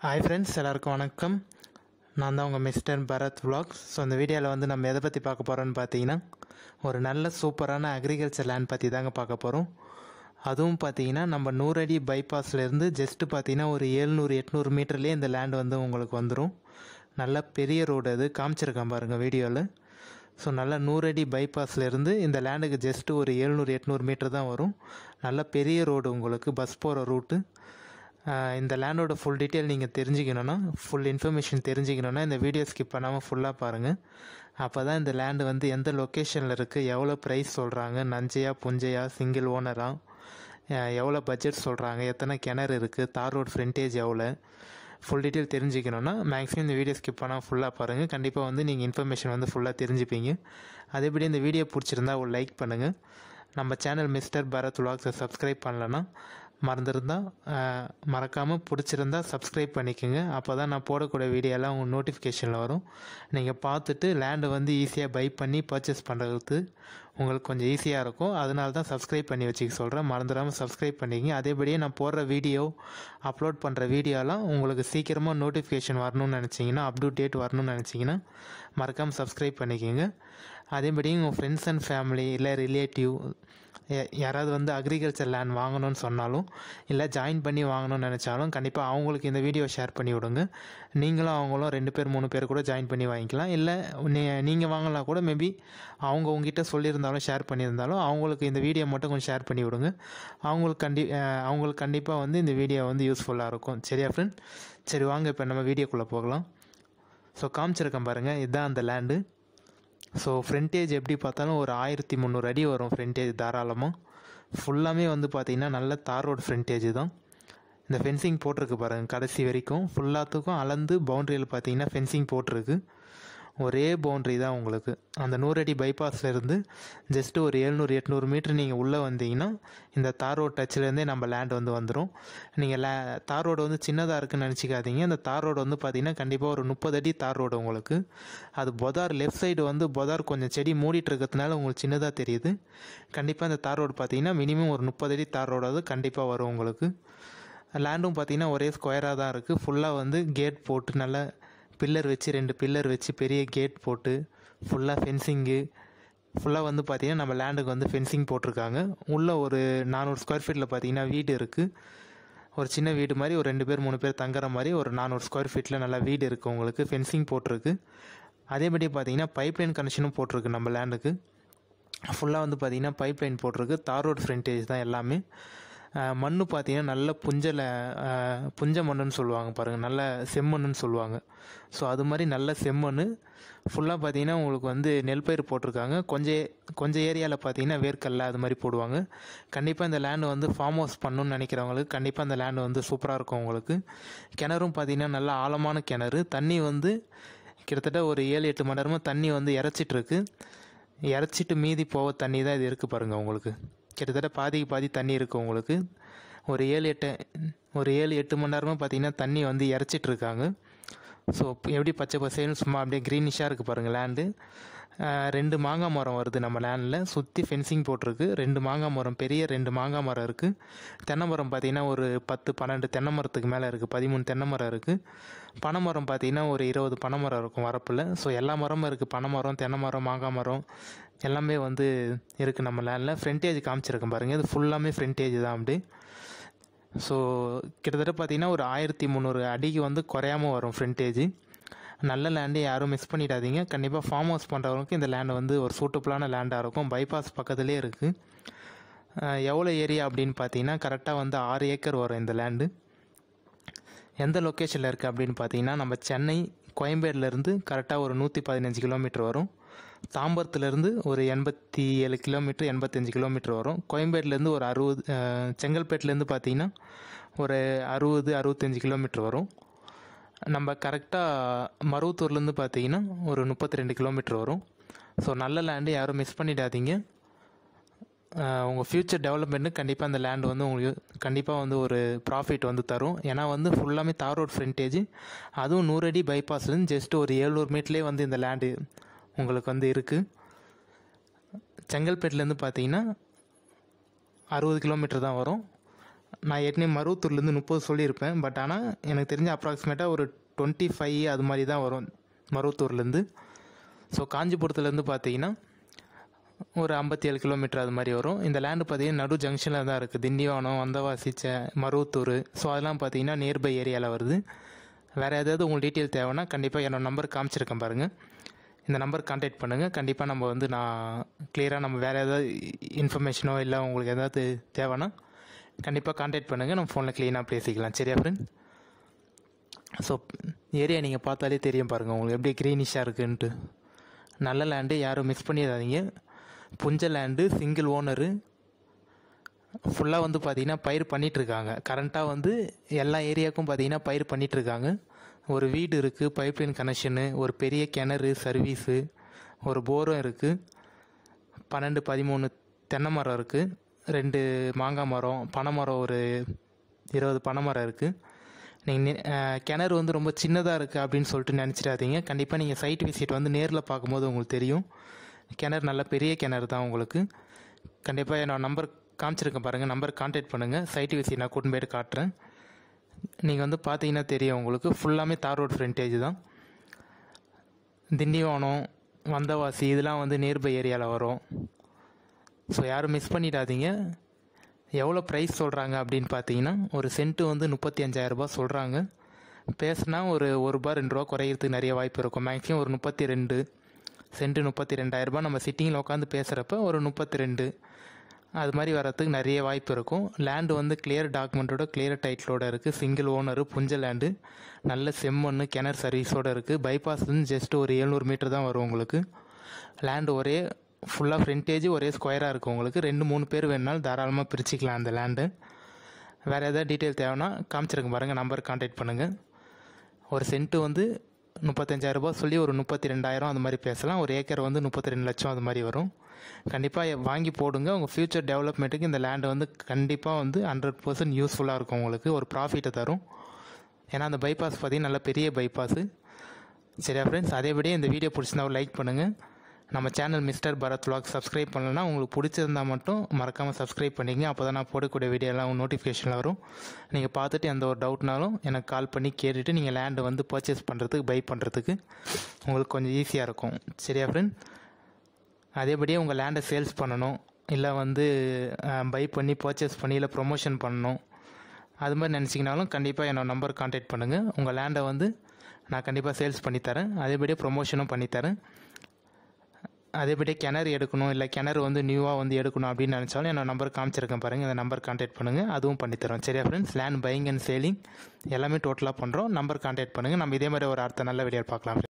hi friends எல்லாருக்கும் வணக்கம் நான் தான் உங்கள் மிஸ்டர் பரத் vlogs ஸோ இந்த வீடியோவில் வந்து நம்ம எதை பற்றி பார்க்க போகிறோன்னு பார்த்தீங்கன்னா ஒரு நல்ல சூப்பரான அக்ரிகல்ச்சர் லேண்ட் பற்றி தாங்க பார்க்க போகிறோம் அதுவும் பார்த்தீங்கன்னா நம்ம நூறடி பைபாஸ்லேருந்து ஜஸ்ட்டு பார்த்தீங்கன்னா ஒரு ஏழ்நூறு எட்நூறு மீட்டர்லேயே இந்த லேண்ட் வந்து உங்களுக்கு வந்துடும் நல்ல பெரிய ரோடு அது காமிச்சிருக்கேன் பாருங்கள் வீடியோவில் ஸோ நல்ல நூறடி பைபாஸ்லேருந்து இந்த லேண்டுக்கு ஜஸ்ட்டு ஒரு ஏழ்நூறு எட்நூறு மீட்டர் தான் வரும் நல்ல பெரிய ரோடு உங்களுக்கு பஸ் போகிற ரூட்டு ஆஹ் இந்த லேண்டோட ஃபுல் டீட்டெயில் நீங்கள் தெரிஞ்சுக்கணுன்னா ஃபுல் இன்ஃபர்மேஷன் தெரிஞ்சுக்கணுன்னா இந்த வீடியோ ஸ்கிப் பண்ணாமல் ஃபுல்லாக பாருங்கள் அப்போ தான் இந்த லேண்டு வந்து எந்த லொக்கேஷனில் இருக்குது எவ்வளோ ப்ரைஸ் சொல்கிறாங்க நஞ்சையா புஞ்சையா சிங்கிள் ஓனரா எவ்வளோ பட்ஜெட் சொல்கிறாங்க எத்தனை கிணறு இருக்குது தார் ரோட் ஃப்ரண்டேஜ் எவ்வளோ ஃபுல் டீட்டெயில் தெரிஞ்சுக்கணுன்னா மேக்ஸிமம் இந்த வீடியோ ஸ்கிப் பண்ணால் ஃபுல்லாக பாருங்கள் கண்டிப்பாக வந்து நீங்கள் இன்ஃபர்மேஷன் வந்து ஃபுல்லாக தெரிஞ்சுப்பீங்க அதேபடி இந்த வீடியோ பிடிச்சிருந்தா ஒரு லைக் பண்ணுங்கள் நம்ம சேனல் மிஸ்டர் பரத் விலாக்ஸை சப்ஸ்கிரைப் பண்ணலன்னா மறந்துருந்தால் மறக்காமல் பிடிச்சிருந்தா சப்ஸ்கிரைப் பண்ணிக்கோங்க அப்போ தான் நான் போடக்கூடிய வீடியோலாம் உங்கள் நோட்டிஃபிகேஷனில் வரும் நீங்கள் பார்த்துட்டு லேண்டை வந்து ஈஸியாக பை பண்ணி பர்ச்சேஸ் பண்ணுறதுக்கு உங்களுக்கு கொஞ்சம் ஈஸியாக இருக்கும் அதனால தான் சப்ஸ்கிரைப் பண்ணி வச்சுக்க சொல்கிறேன் மறந்துடாமல் சப்ஸ்கிரைப் பண்ணிக்கங்க அதேபடியே நான் போடுற வீடியோ அப்லோட் பண்ணுற வீடியோலாம் உங்களுக்கு சீக்கிரமாக நோட்டிஃபிகேஷன் வரணும்னு நினச்சிங்கன்னா அப் டு டேட் வரணும்னு நினச்சிங்கன்னா மறக்காமல் சப்ஸ்கிரைப் பண்ணிக்கோங்க அதேபடி உங்கள் ஃப்ரெண்ட்ஸ் அண்ட் ஃபேமிலி இல்லை ரிலேட்டிவ் யாராவது வந்து அக்ரிகல்ச்சர் லேண்ட் வாங்கணும்னு சொன்னாலும் இல்லை ஜாயின் பண்ணி வாங்கணும்னு நினச்சாலும் கண்டிப்பாக அவங்களுக்கு இந்த வீடியோ ஷேர் பண்ணி விடுங்க நீங்களும் அவங்களும் ரெண்டு பேர் மூணு பேர் கூட ஜாயின் பண்ணி வாங்கிக்கலாம் இல்லை நீங்கள் வாங்கலாம் கூட மேபி அவங்க உங்ககிட்ட சொல்லியிருந்தாலும் ஷேர் பண்ணியிருந்தாலும் அவங்களுக்கு இந்த வீடியோ மட்டும் கொஞ்சம் ஷேர் பண்ணி விடுங்க அவங்களுக்கு கண்டி அஹ் அவங்களுக்கு கண்டிப்பாக வந்து இந்த வீடியோ வந்து யூஸ்ஃபுல்லாக இருக்கும் சரியா ஃப்ரெண்ட் சரி வாங்க இப்போ நம்ம வீடியோக்குள்ளே போகலாம் ஸோ காமிச்சிருக்கேன் பாருங்கள் இதுதான் அந்த லேண்டு ஸோ ஃப்ரண்டேஜ் எப்படி பார்த்தாலும் ஒரு ஆயிரத்தி முந்நூறு அடி வரும் ஃப்ரண்டேஜ் தாராளமாக ஃபுல்லாமே வந்து பார்த்திங்கன்னா நல்ல தார் ரோடு ஃப்ரண்டேஜ் தான் இந்த ஃபென்சிங் போட்டிருக்கு பாருங்கள் கடைசி வரைக்கும் ஃபுல்லாத்துக்கும் அளந்து பவுண்ட்ரியில் பார்த்தீங்கன்னா ஃபென்சிங் போட்டிருக்கு ஒரே பவுண்ட்ரி தான் உங்களுக்கு அந்த நூறடி பைபாஸ்லேருந்து ஜஸ்ட்டு ஒரு எழுநூறு எட்நூறு மீட்ரு நீங்கள் உள்ளே வந்தீங்கன்னா இந்த தார் ரோட் டச்சிலேருந்தே நம்ம லேண்ட் வந்து வந்துடும் நீங்கள் லே தார் ரோடு வந்து சின்னதாக இருக்குன்னு நினச்சிக்காதீங்க அந்த தார் ரோடு வந்து பார்த்தீங்கன்னா கண்டிப்பாக ஒரு முப்பது அடி தார் ரோடு உங்களுக்கு அது பொதார் லெஃப்ட் சைடு வந்து பொதார் கொஞ்சம் செடி மூடிட்டு இருக்கிறதுனால உங்களுக்கு சின்னதாக தெரியுது கண்டிப்பாக இந்த தார் ரோடு பார்த்தீங்கன்னா மினிமம் ஒரு முப்பது அடி தார் ரோடாவது கண்டிப்பாக வரும் உங்களுக்கு லேண்டும் பார்த்தீங்கன்னா ஒரே ஸ்கொயராக தான் இருக்குது ஃபுல்லாக வந்து கேட் போட்டு நல்லா பில்லர் வச்சு ரெண்டு பில்லர் வச்சு பெரிய கேட் போட்டு ஃபுல்லாக ஃபென்சிங்கு ஃபுல்லாக வந்து பார்த்தீங்கன்னா நம்ம லேண்டுக்கு வந்து ஃபென்சிங் போட்டிருக்காங்க உள்ளே ஒரு நானூறு ஸ்கொயர் ஃபீட்டில் பார்த்தீங்கன்னா வீடு இருக்குது ஒரு சின்ன வீடு மாதிரி ஒரு ரெண்டு பேர் மூணு பேர் தங்குற மாதிரி ஒரு நானூறு ஸ்கொயர் ஃபீட்டில் நல்லா வீடு இருக்குது உங்களுக்கு ஃபென்சிங் போட்டிருக்கு அதேபடி பார்த்தீங்கன்னா பைப் லைன் கனெக்ஷனும் போட்டிருக்கு நம்ம லேண்டுக்கு ஃபுல்லாக வந்து பார்த்தீங்கன்னா பைப் லைன் போட்டிருக்கு தார் ரோட் ஃப்ரண்டேஜ் தான் எல்லாமே மண் பார்த்தீங்கன்னா நல்ல புஞ்சல அஹ், புஞ்ச மண்ணுன்னு சொல்லுவாங்க பாருங்கள் நல்ல செம்மண்ணுன்னு சொல்லுவாங்க ஸோ அது மாதிரி நல்ல செம்மண் ஃபுல்லாக பார்த்தீங்கன்னா உங்களுக்கு வந்து நெல் பயிர் போட்டிருக்காங்க கொஞ்சம் கொஞ்சம் ஏரியாவில் பார்த்தீங்கன்னா வேர்க்கல்ல அது மாதிரி போடுவாங்க கண்டிப்பாக இந்த லேண்டு வந்து ஃபார்ம் ஹவுஸ் பண்ணணும்னு நினைக்கிறவங்களுக்கு கண்டிப்பாக இந்த லேண்டு வந்து சூப்பராக இருக்கும் உங்களுக்கு கிணறும் பார்த்தீங்கன்னா நல்ல ஆழமான கிணறு தண்ணி வந்து கிட்டத்தட்ட ஒரு ஏழு எட்டு மணி நேரமாக தண்ணி வந்து இறச்சிட்டு இருக்கு இறச்சிட்டு மீதி போக தண்ணி தான் இது இருக்குது பாருங்கள் உங்களுக்கு கிட்டத்தட்ட பாதிக்கு பாதி தண்ணி இருக்குது உங்களுக்கு ஒரு ஏழு எட்டு ஒரு ஏழு எட்டு மணி நேரமாக பார்த்தீங்கன்னா தண்ணி வந்து இறச்சிட்டு இருக்காங்க ஸோ எப்படி பச்சை பசேல்னு சும்மா அப்படியே க்ரீனிஷாக இருக்குது பாருங்கள் லேண்டு ரெண்டு மாங்காய் மரம் வருது நம்ம லேண்டில் சுற்றி ஃபென்சிங் போட்டிருக்கு ரெண்டு மாங்காய் மரம் பெரிய ரெண்டு மாங்காய் மரம் இருக்குது தென்னை மரம் பார்த்தீங்கன்னா ஒரு பத்து பன்னெண்டு தென்னை மரத்துக்கு மேலே இருக்குது பதிமூணு தென்னை மரம் இருக்குது பனை மரம் பார்த்தீங்கன்னா ஒரு இருபது பனை மரம் இருக்கும் வரப்பில் ஸோ எல்லா மரமும் இருக்குது பனை மரம் தென்னை மரம் மாங்காய் மரம் எல்லாமே வந்து இருக்குது நம்ம லேண்டில் ஃப்ரண்டேஜ் காமிச்சிருக்கேன் பாருங்கள் இது ஃபுல்லாமே ஃப்ரண்டேஜ் தான் அப்படி ஸோ கிட்டத்தட்ட பார்த்தீங்கன்னா ஒரு ஆயிரத்தி முந்நூறு அடிக்கு வந்து குறையாமல் வரும் ஃப்ரண்டேஜ் நல்ல லேண்டு யாரும் மிஸ் பண்ணிடாதீங்க கண்டிப்பாக ஃபார்ம் ஹவுஸ் பண்ணுறவங்களுக்கு இந்த லேண்டு வந்து ஒரு சூட்டபுளான லேண்டாக இருக்கும் பைபாஸ் பக்கத்துலேயே இருக்குது எவ்வளோ ஏரியா அப்படின்னு பார்த்தீங்கன்னா கரெக்டாக வந்து ஆறு ஏக்கர் வரும் இந்த லேண்டு எந்த லொக்கேஷனில் இருக்குது அப்படின்னு பார்த்தீங்கன்னா நம்ம சென்னை கோயம்பேடுலேருந்து கரெக்டாக ஒரு நூற்றி பதினஞ்சு கிலோமீட்டர் வரும் தாம்பரத்துலேருந்து ஒரு எண்பத்தி ஏழு கிலோமீட்டர் எண்பத்தஞ்சு கிலோமீட்டர் வரும் கோயம்பேடுலேருந்து ஒரு அறுபது அஹ், செங்கல்பேட்டுலேருந்து பார்த்தீங்கன்னா ஒரு அறுபது அறுபத்தஞ்சு கிலோமீட்டர் வரும் நம்ம கரெக்டாக மருவத்தூர்லேருந்து பார்த்தீங்கன்னா ஒரு முப்பத்தி ரெண்டு கிலோமீட்டர் வரும் ஸோ நல்ல லேண்டு யாரும் மிஸ் பண்ணிடாதீங்க உங்கள் ஃப்யூச்சர் டெவலப்மெண்ட்டு கண்டிப்பாக அந்த லேண்ட் வந்து உங்களுக்கு கண்டிப்பாக வந்து ஒரு ப்ராஃபிட் வந்து தரும் ஏன்னா வந்து ஃபுல்லாமே தார் ரோட் ஃப்ரண்டேஜ் அதுவும் நூறடி பைபாஸ்லேருந்து ஜஸ்ட் ஒரு ஏழ்நூறு மீட்டர்லேயே வந்து இந்த லேண்டு உங்களுக்கு வந்து இருக்குது செங்கல்பேட்டிலேருந்து பார்த்தீங்கன்னா அறுபது கிலோமீட்டர் தான் வரும் நான் ஏற்கனவே மருவத்தூர்லேருந்து முப்பது சொல்லியிருப்பேன் பட் ஆனால் எனக்கு தெரிஞ்ச அப்ராக்சிமேட்டாக ஒரு டுவெண்ட்டி ஃபைவ் அது மாதிரி தான் வரும் மருவத்தூர்லேருந்து ஸோ காஞ்சிபுரத்துலேருந்து பார்த்தீங்கன்னா ஒரு ஐம்பத்தி ஏழு கிலோமீட்டர் அது மாதிரி வரும் இந்த லேண்டு பார்த்தீங்கன்னா நடு ஜங்ஷனில் தான் இருக்குது திண்டிவனம் வந்தவாசி சே மருவத்தூர் ஸோ அதெல்லாம் பார்த்தீங்கன்னா நியர்பை ஏரியாவில் வருது வேறு ஏதாவது உங்களுக்கு டீட்டெயில் தேவைன்னா கண்டிப்பாக என்னோட நம்பர் காமிச்சிருக்கேன் பாருங்கள் இந்த நம்பர் கான்டாக்ட் பண்ணுங்கள் கண்டிப்பாக நம்ம வந்து நான் கிளியராக நம்ம வேறு ஏதாவது இன்ஃபர்மேஷனோ இல்லை உங்களுக்கு ஏதாவது தேவைன்னா கண்டிப்பாக கான்டாக்ட் பண்ணுங்கள் நம்ம ஃபோனில் க்ளீனாக பேசிக்கலாம் சரியா ஃப்ரெண்ட் ஸோ ஏரியா நீங்கள் பார்த்தாலே தெரியும் பாருங்கள் உங்களுக்கு எப்படி க்ரீனிஷாக இருக்குன்ட்டு நல்ல லேண்டு யாரும் மிஸ் பண்ணிடாதீங்க புஞ்ச லேண்டு சிங்கிள் ஓனரு ஃபுல்லாக வந்து பார்த்தீங்கன்னா பயிர் பண்ணிகிட்ருக்காங்க கரண்ட்டாக வந்து எல்லா ஏரியாவுக்கும் பார்த்தீங்கன்னா பயிர் பண்ணிகிட்ருக்காங்க ஒரு வீடு இருக்குது பைப்லைன் கனெக்ஷனு ஒரு பெரிய கிணறு சர்வீஸு ஒரு போரும் இருக்குது பன்னெண்டு பதிமூணு தென்னை மரம் இருக்குது ரெண்டு மாங்காய் மரம் பனை மரம் ஒரு இருபது பனை மரம் இருக்குது நீங்கள் கிணறு வந்து ரொம்ப சின்னதாக இருக்குது அப்படின்னு சொல்லிட்டு நினச்சிடாதீங்க கண்டிப்பாக நீங்கள் சைட் விசிட் வந்து நேரில் பார்க்கும்போது உங்களுக்கு தெரியும் கிணறு நல்ல பெரிய கிணறு தான் உங்களுக்கு கண்டிப்பாக என்னோட நம்பர் காமிச்சிருக்கேன் பாருங்கள் நம்பர் கான்டாக்ட் பண்ணுங்கள் சைட் விசிட் நான் கூட்டின்னு போய்ட்டு காட்டுறேன் நீங்கள் வந்து பார்த்தீங்கன்னா தெரியும் உங்களுக்கு ஃபுல்லாமே தார் ரோட் ஃப்ரண்டேஜ் தான் திண்டிவனம் வந்தவாசி இதெல்லாம் வந்து நியர்பை ஏரியாவில் வரும் ஸோ யாரும் மிஸ் பண்ணிடாதீங்க எவ்வளோ ப்ரைஸ் சொல்கிறாங்க அப்படின்னு பார்த்தீங்கன்னா ஒரு சென்ட்டு வந்து முப்பத்தி அஞ்சாயிரரூபா சொல்கிறாங்க பேசுனா ஒரு ஒரு ரூபா ரெண்டு ரூபா குறையிறதுக்கு நிறைய வாய்ப்பு இருக்கும் மேக்ஸிமம் ஒரு முப்பத்தி ரெண்டு சென்ட்டு முப்பத்தி ரெண்டாயிரரூபா நம்ம சிட்டிங்கில் உட்காந்து பேசுகிறப்ப ஒரு முப்பத்தி ரெண்டு அது மாதிரி வரத்துக்கு நிறைய வாய்ப்பு இருக்கும் லேண்டு வந்து கிளியர் டாக்குமெண்ட்டோட கிளியர் டைட்டிலோட இருக்குது சிங்கிள் ஓனரு புஞ்ச லேண்டு நல்ல செம்மண்ணு கிணறு சர்வீஸோடு இருக்குது பைபாஸ் வந்து ஜஸ்ட் ஒரு எழுநூறு மீட்டர் தான் வரும் உங்களுக்கு லேண்டு ஒரே ஃபுல்லாக ஃப்ரண்டேஜ் ஒரே ஸ்கொயராக இருக்கும் உங்களுக்கு ரெண்டு மூணு பேர் வேணுனாலும் தாராளமாக பிரிச்சுக்கலாம் அந்த லேண்டு வேறு எதாவது டீட்டெயில் தேவைன்னா காமிச்சிருங்க பாருங்கள் நம்பர் கான்டாக்ட் பண்ணுங்கள் ஒரு சென்ட்டு வந்து முப்பத்தஞ்சாயிரரூபா சொல்லி ஒரு முப்பத்தி ரெண்டாயிரம் அந்த மாதிரி பேசலாம் ஒரு ஏக்கர் வந்து முப்பத்தி ரெண்டு லட்சம் அது மாதிரி வரும் கண்டிப்பாக வாங்கி போடுங்க உங்கள் ஃப்யூச்சர் டெவலப்மெண்ட்டுக்கு இந்த லேண்டு வந்து கண்டிப்பாக வந்து ஹண்ட்ரட் பர்சன்ட் யூஸ்ஃபுல்லாக இருக்கும் உங்களுக்கு ஒரு ப்ராஃபிட்டை தரும் ஏன்னா அந்த பைபாஸ் பார்த்தீங்கன்னா நல்ல பெரிய பைபாஸு சரியா ஃப்ரெண்ட்ஸ் அதேபடி இந்த வீடியோ பிடிச்சிருந்தா ஒரு லைக் பண்ணுங்கள் நம்ம channel mister Bharath vlog subscribe பண்ணலன்னா உங்களுக்கு பிடிச்சிருந்தா மட்டும் மறக்காமல் சப்ஸ்கிரைப் பண்ணிங்க அப்போ தான் நான் போடக்கூடிய வீடியோலாம் நோட்டிஃபிகேஷனில் வரும் நீங்கள் பார்த்துட்டு எந்த ஒரு டவுட்னாலும் எனக்கு கால் பண்ணி கேட்டுட்டு நீங்கள் லேண்டை வந்து பர்ச்சேஸ் பண்ணுறதுக்கு பை பண்ணுறதுக்கு உங்களுக்கு கொஞ்சம் ஈஸியாக இருக்கும் சரியா ஃப்ரெண்ட் அதேபடியே உங்கள் லேண்டை சேல்ஸ் பண்ணணும் இல்லை வந்து பை பண்ணி பர்ச்சேஸ் பண்ணி இல்லை ப்ரொமோஷன் பண்ணணும் அது மாதிரி நினச்சிங்கனாலும் கண்டிப்பாக என்னோட நம்பர் கான்டாக்ட் பண்ணுங்கள் உங்கள் லேண்டை வந்து நான் கண்டிப்பாக சேல்ஸ் பண்ணித்தரேன் அதேபடியே ப்ரொமோஷனும் பண்ணித்தரேன் அதேபடியே கிணறு எடுக்கணும் இல்லை கிணறு வந்து நியூவாக வந்து எடுக்கணும் அப்படின்னு நினச்சாலும் என்னோட நம்பர் காமிச்சிருக்கேன் பாருங்கள் இந்த நம்பர் கான்டாக்ட் பண்ணுங்கள் அதுவும் பண்ணித்தரோம் சரியா friends land buying and selling எல்லாமே டோட்டலாக பண்ணுறோம் நம்பர் கான்டாக்ட் பண்ணுங்கள் நம்ம இதே மாதிரி ஒரு அடுத்த நல்ல வீடியோ பார்க்கலாம்